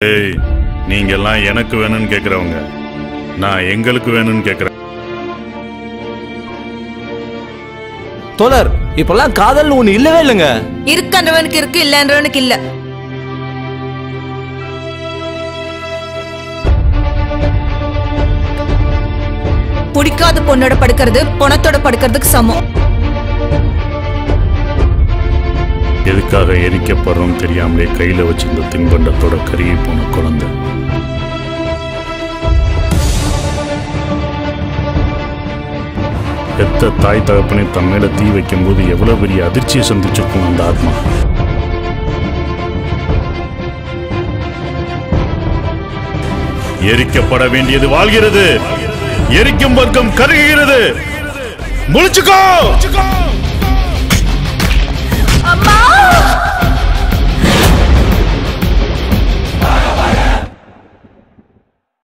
ஏய் நீங்க எல்லாம் எனக்கு வேணும்னு கேக்குறவங்க நான் எங்களுக்கு வேணும்னு கேக்குறேன் தோழர் இப்பெல்லாம் காதல் ஒண்ணு இல்லவே இல்லைங்க இருக்கன்றவனுக்கு இருக்கு இல்லன்றவனுக்கு இல்ல பிடிக்காத பொண்ணோட படுக்கிறது பொணத்தோட படுக்கிறதுக்கு சமம் எதுக்காக எரிக்கப்படுறோம் தெரியாமலே கையில வச்சிருந்த தின்பண்டத்தோட கருகி போன குழந்தை பெத்த தாய் தகப்பனை தன் மேல தீ வைக்கும்போது எவ்வளவு பெரிய அதிர்ச்சியை சந்திச்சிருக்கும் அந்த ஆத்மா எரிக்கப்பட வேண்டியது வாழ்கிறது எரிக்கும் வர்க்கம் கருகிறது முழிச்சுக்கோ அம்மா